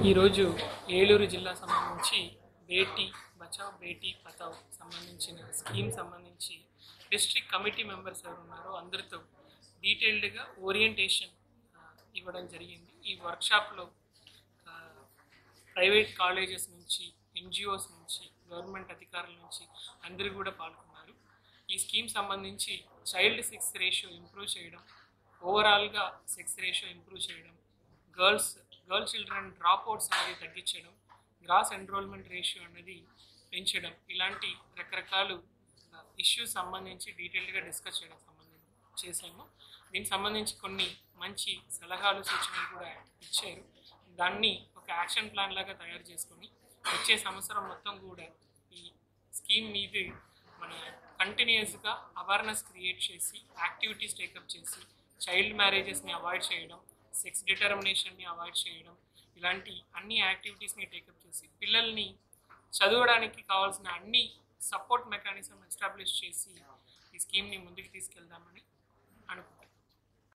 ఈరోజు ఏలూరు జిల్లా సంబంధించి బేటీ బచావ్ బేటీ పతావ్ సంబంధించిన స్కీమ్ సంబంధించి డిస్ట్రిక్ట్ కమిటీ మెంబర్స్ ఎవరు ఉన్నారో అందరితో డీటెయిల్డ్గా ఓరియంటేషన్ ఇవ్వడం జరిగింది ఈ వర్క్షాప్లో ప్రైవేట్ కాలేజెస్ నుంచి ఎన్జిఓస్ నుంచి గవర్నమెంట్ అధికారుల నుంచి అందరూ కూడా పాల్గొన్నారు ఈ స్కీమ్ సంబంధించి చైల్డ్ సెక్స్ రేషియో ఇంప్రూవ్ చేయడం ఓవరాల్గా సెక్స్ రేషియో ఇంప్రూవ్ చేయడం girls girl children drop outs అనేది తగ్గించడం గ్రాస్ ఎన్రోల్మెంట్ రేషియో అనేది పెంచడం ఇలాంటి రకరకాలు ఇష్యూస్ సంబంధించి డీటెయిల్డ్గా డిస్కస్ చేయడం సంబంధించి చేశాము దీనికి సంబంధించి కొన్ని మంచి సలహాలు సూచనలు కూడా ఇచ్చారు దాన్ని ఒక యాక్షన్ ప్లాన్ లాగా తయారు చేసుకొని వచ్చే సంవత్సరం మొత్తం కూడా ఈ స్కీమ్ మీద మన కంటిన్యూస్గా అవేర్నెస్ క్రియేట్ చేసి యాక్టివిటీస్ టేకప్ చేసి చైల్డ్ మ్యారేజెస్ని అవాయిడ్ చేయడం సెక్స్ డిటర్మినేషన్ని అవాయిడ్ చేయడం ఇలాంటి అన్ని యాక్టివిటీస్ని టేకప్ చేసి పిల్లల్ని చదవడానికి కావాల్సిన అన్ని సపోర్ట్ మెకానిజం ఎస్టాబ్లిష్ చేసి ఈ స్కీమ్ని ముందుకు తీసుకెళ్దామని అనుకుంటున్నాను